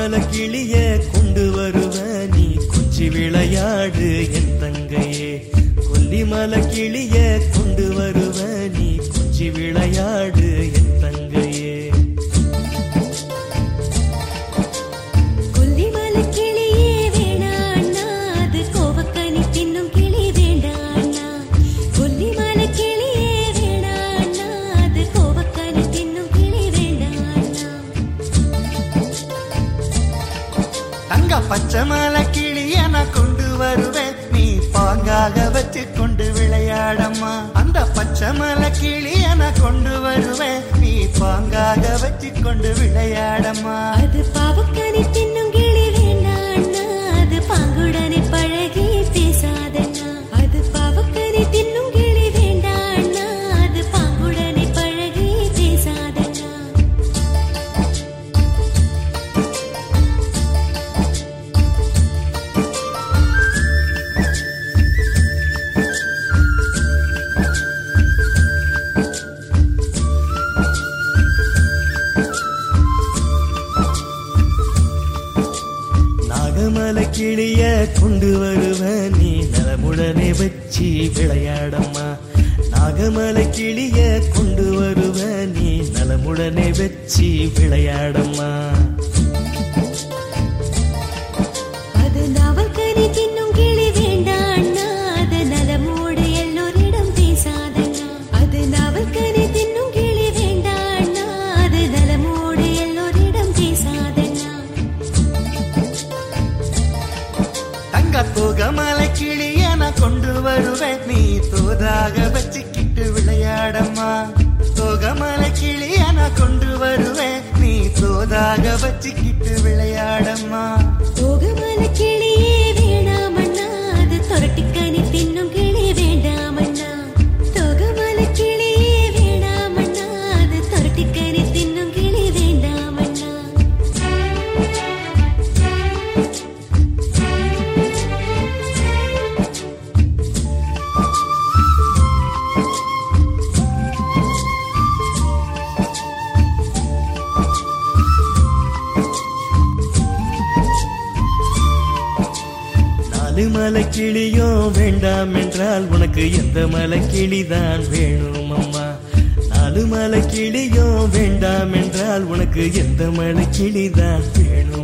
கொல்லிமலை கிளிய கொண்டு வருவ நீ கொஞ்சி விளையாடு என் தங்கையே கொல்லிமலை கிளிய கொண்டு வருவ நீ கொஞ்சி விளையாடு என் தங்கையே கொல்லிமலை கிளியே வேணாண்ணா அது கோவக்கனி தின்னும் கிளி வேண்டாண்ணா கொல்லிமலை கிளியே வேணாண்ணா அது கோவக்கனி தின்னும் கிளி வேண்டாண்ணா தங்க பச்சை மலை கிளிய நான் கொண்டு வருவேன் நீ பாங்காக வச்சு கொண்டு விளையாடம்மா அந்த பச்சை மலை கிளிய நான் கொண்டு வருவேன் நீ பாங்காக வச்சு கொண்டு விளையாடம்மா அது பாவக்கனி தின்னும் கிளி வேண்டாண்ணா அது பாங்குடனே பழகி பேசாதண்ணா அது பாவக்கனி தின்னும் கிளி வேண்டாண்ணா அது பாங்குடனே பழகி பேசாதண்ணா நாகமலை கிளிய கொண்டு வருவ நீ நலமுடனே வச்சு விளையாடம்மா நாகமலை கிளிய கொண்டு வருவ நீ நலமுடனே வச்சு விளையாடம்மா அது நாவல்கனி தின்னும் கிளி வேண்டாண்ணா அது நலமோடு எல்லோரிடம் பேசாதண்ணா அது நாவல்கனி தின்னும் கிளி வேண்டாண்ணா அது நலமோடு எல்லோரிடம் பேசாதண்ணா தங்க தோகமலை கிளிய நான் கொண்டு வருவேன் நீ தோதாக வச்சுக்கிட்டு விளையாடம்மா தோகமலை கிளிய நான் கொண்டு வருவேன் நீ தோதாக வச்சுக்கிட்டு விளையாடம்மா தோகமலை கிளியே வேணாமண்ணா அது தொரட்டிக்கனி தின்னும் கிளி வேண்டாமண்ணா தோகமலை கிளியே வேணாமண்ணா அது தொரட்டிக்கனி தின்னும் கிளி வேண்டாமண்ணா நாலு மலை கிளியும் வேண்டாம் என்றால் உனக்கு எந்த மலை கிளிதான் வேணும் அம்மா நாலு மலை கிளியும் வேண்டாம் என்றால் உனக்கு எந்த மலை கிளிதான் வேணும்